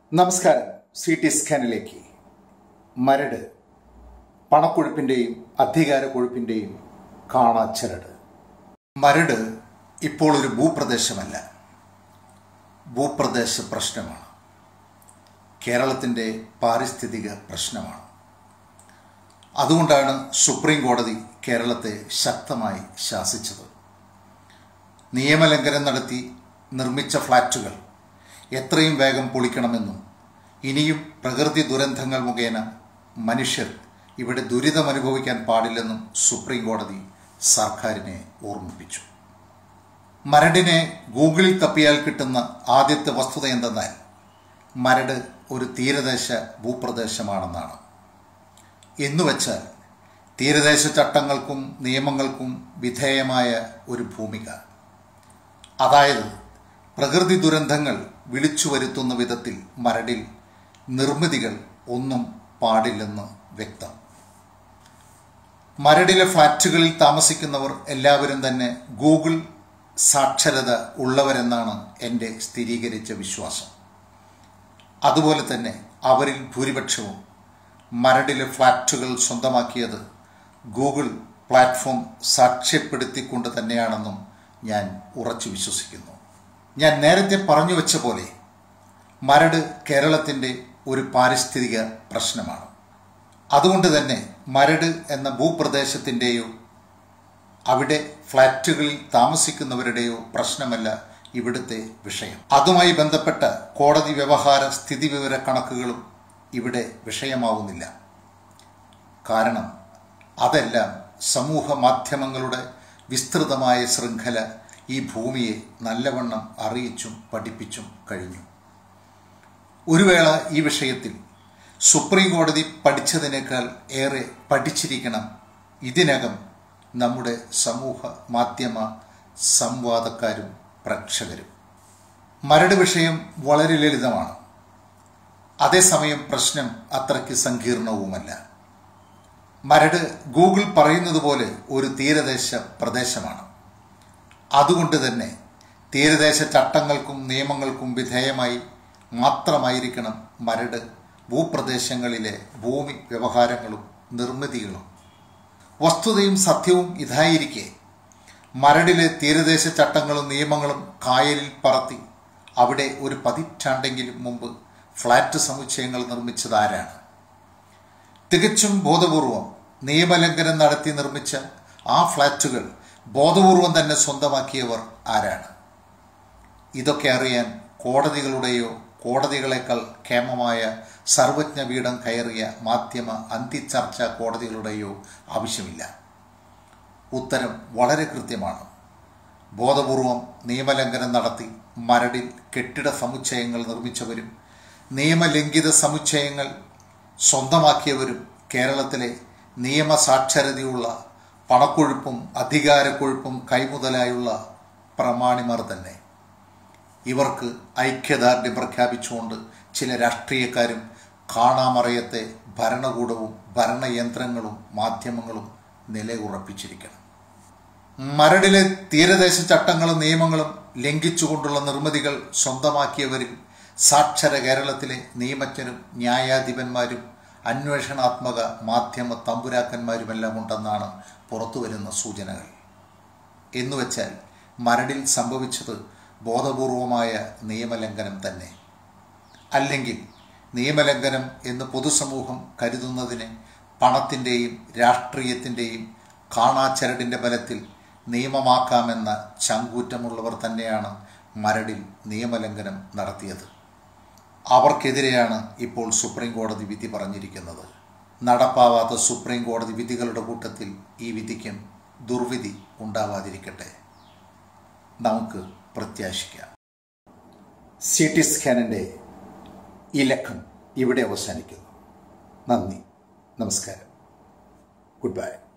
നമസ്കാരം C T സ്കാനിലേക്ക് മരട് പണക്കൊഴുപ്പിൻ്റെയും അധികാര കൊഴുപ്പിൻ്റെയും കാണാച്ചരട് മരട് ഇപ്പോൾ ഒരു ഭൂപ്രദേശമല്ല ഭൂപ്രദേശ പ്രശ്നമാണ് കേരളത്തിൻ്റെ പാരിസ്ഥിതിക പ്രശ്നമാണ് അതുകൊണ്ടാണ് സുപ്രീം കോടതി കേരളത്തെ ശക്തമായി ശാസിച്ചത് നിയമലംഘനം നടത്തി നിർമ്മിച്ച ഫ്ളാറ്റുകൾ എത്രയും വേഗം പൊളിക്കണമെന്നും ഇനിയും പ്രകൃതി ദുരന്തങ്ങൾ മുഖേന മനുഷ്യർ ഇവിടെ ദുരിതമനുഭവിക്കാൻ പാടില്ലെന്നും സുപ്രീം കോടതി സർക്കാരിനെ ഓർമ്മിപ്പിച്ചു മരടിനെ ഗൂഗിളിൽ തപ്പിയാൽ കിട്ടുന്ന ആദ്യത്തെ വസ്തുത എന്തെന്നാൽ മരട് ഒരു തീരദേശ ഭൂപ്രദേശമാണെന്നാണ് എന്നുവെച്ചാൽ തീരദേശ ചട്ടങ്ങൾക്കും നിയമങ്ങൾക്കും വിധേയമായ ഒരു ഭൂമിക അതായത് പ്രകൃതി ദുരന്തങ്ങൾ വിളിച്ചു വരുത്തുന്ന വിധത്തിൽ മരടിൽ നിർമ്മിതികൾ ഒന്നും പാടില്ലെന്ന് വ്യക്തം മരടിലെ ഫ്ലാറ്റുകളിൽ താമസിക്കുന്നവർ എല്ലാവരും തന്നെ ഗൂഗിൾ സാക്ഷരത ഉള്ളവരെന്നാണ് എൻ്റെ സ്ഥിരീകരിച്ച വിശ്വാസം അതുപോലെ തന്നെ അവരിൽ ഭൂരിപക്ഷവും മരടിലെ ഫ്ലാറ്റുകൾ സ്വന്തമാക്കിയത് ഗൂഗിൾ പ്ലാറ്റ്ഫോം സാക്ഷ്യപ്പെടുത്തിക്കൊണ്ട് തന്നെയാണെന്നും ഞാൻ ഉറച്ചു വിശ്വസിക്കുന്നു ഞാൻ നേരത്തെ പറഞ്ഞു വെച്ച പോലെ മരട് കേരളത്തിൻ്റെ ഒരു പാരിസ്ഥിതിക പ്രശ്നമാണ് അതുകൊണ്ട് തന്നെ മരട് എന്ന ഭൂപ്രദേശത്തിൻ്റെയോ അവിടെ ഫ്ലാറ്റുകളിൽ താമസിക്കുന്നവരുടെയോ പ്രശ്നമല്ല ഇവിടുത്തെ വിഷയം അതുമായി ബന്ധപ്പെട്ട കോടതി വ്യവഹാര സ്ഥിതിവിവര കണക്കുകളും ഇവിടെ വിഷയമാവുന്നില്ല കാരണം അതെല്ലാം സമൂഹ മാധ്യമങ്ങളുടെ വിസ്തൃതമായ ശൃംഖല ഈ ഭൂമിയെ നല്ലവണ്ണം അറിയിച്ചും പഠിപ്പിച്ചും കഴിഞ്ഞു ഒരു വേള ഈ വിഷയത്തിൽ സുപ്രീം കോടതി പഠിച്ചതിനേക്കാൾ ഏറെ പഠിച്ചിരിക്കണം ഇതിനകം നമ്മുടെ സമൂഹ മാധ്യമ സംവാദക്കാരും പ്രേക്ഷകരും മരട് വിഷയം വളരെ ലളിതമാണ് അതേസമയം പ്രശ്നം അത്രയ്ക്ക് സങ്കീർണവുമല്ല മരട് ഗൂഗിൾ പറയുന്നത് പോലെ ഒരു തീരദേശ പ്രദേശമാണ് അതുകൊണ്ട് തന്നെ തീരദേശ ചട്ടങ്ങൾക്കും നിയമങ്ങൾക്കും വിധേയമായി മാത്രമായിരിക്കണം മരട് ഭൂപ്രദേശങ്ങളിലെ ഭൂമി വ്യവഹാരങ്ങളും നിർമ്മിതികളും വസ്തുതയും സത്യവും ഇതായിരിക്കെ മരടിലെ തീരദേശ ചട്ടങ്ങളും നിയമങ്ങളും കായലിൽ പറത്തി അവിടെ ഒരു പതിറ്റാണ്ടെങ്കിലും മുമ്പ് ഫ്ലാറ്റ് സമുച്ചയങ്ങൾ നിർമ്മിച്ചത് ആരാണ് തികച്ചും ബോധപൂർവം നിയമലംഘനം നടത്തി നിർമ്മിച്ച ആ ഫ്ലാറ്റുകൾ ബോധപൂർവം തന്നെ സ്വന്തമാക്കിയവർ ആരാണ് ഇതൊക്കെ അറിയാൻ കോടതികളുടെയോ കോടതികളെക്കാൾ ക്ഷേമമായ സർവജ്ഞ പീഠം കയറിയ മാധ്യമ അന്തിച്ചർച്ച കോടതികളുടെയോ ആവശ്യമില്ല ഉത്തരം വളരെ കൃത്യമാണ് ബോധപൂർവം നിയമലംഘനം നടത്തി മരടിൽ കെട്ടിട സമുച്ചയങ്ങൾ നിർമ്മിച്ചവരും നിയമലംഘിത സമുച്ചയങ്ങൾ സ്വന്തമാക്കിയവരും കേരളത്തിലെ നിയമസാക്ഷരതയുള്ള പണക്കൊഴുപ്പും അധികാരക്കൊഴുപ്പും കൈമുതലായുള്ള പ്രമാണിമാർ തന്നെ ഇവർക്ക് ഐക്യദാർഢ്യം പ്രഖ്യാപിച്ചുകൊണ്ട് ചില രാഷ്ട്രീയക്കാരും കാണാമറയത്തെ ഭരണകൂടവും ഭരണയന്ത്രങ്ങളും മാധ്യമങ്ങളും നിലയുറപ്പിച്ചിരിക്കണം മരടിലെ തീരദേശ ചട്ടങ്ങളും നിയമങ്ങളും ലംഘിച്ചുകൊണ്ടുള്ള നിർമ്മിതികൾ സ്വന്തമാക്കിയവരിൽ സാക്ഷര കേരളത്തിലെ നിയമജ്ഞരും ന്യായാധിപന്മാരും അന്വേഷണാത്മക മാധ്യമ തമ്പുരാക്കന്മാരുമെല്ലാം ഉണ്ടെന്നാണ് പുറത്തുവരുന്ന സൂചനകൾ എന്നുവെച്ചാൽ മരടിൽ സംഭവിച്ചത് ബോധപൂർവമായ നിയമലംഘനം തന്നെ അല്ലെങ്കിൽ നിയമലംഘനം എന്ന് പൊതുസമൂഹം കരുതുന്നതിന് പണത്തിൻ്റെയും രാഷ്ട്രീയത്തിൻ്റെയും കാണാച്ചരടിൻ്റെ ബലത്തിൽ നിയമമാക്കാമെന്ന ചങ്കൂറ്റമുള്ളവർ തന്നെയാണ് മരടിൽ നിയമലംഘനം നടത്തിയത് അവർക്കെതിരെയാണ് ഇപ്പോൾ സുപ്രീം കോടതി വിധി പറഞ്ഞിരിക്കുന്നത് നടപ്പാവാത്ത സുപ്രീം കോടതി വിധികളുടെ കൂട്ടത്തിൽ ഈ വിധിക്കും ദുർവിധി ഉണ്ടാവാതിരിക്കട്ടെ നമുക്ക് പ്രത്യാശിക്കാം സി ടി സ്കാനിൻ്റെ ഈ ലക്കം ഇവിടെ അവസാനിക്കുന്നു നന്ദി നമസ്കാരം ഗുഡ് ബൈ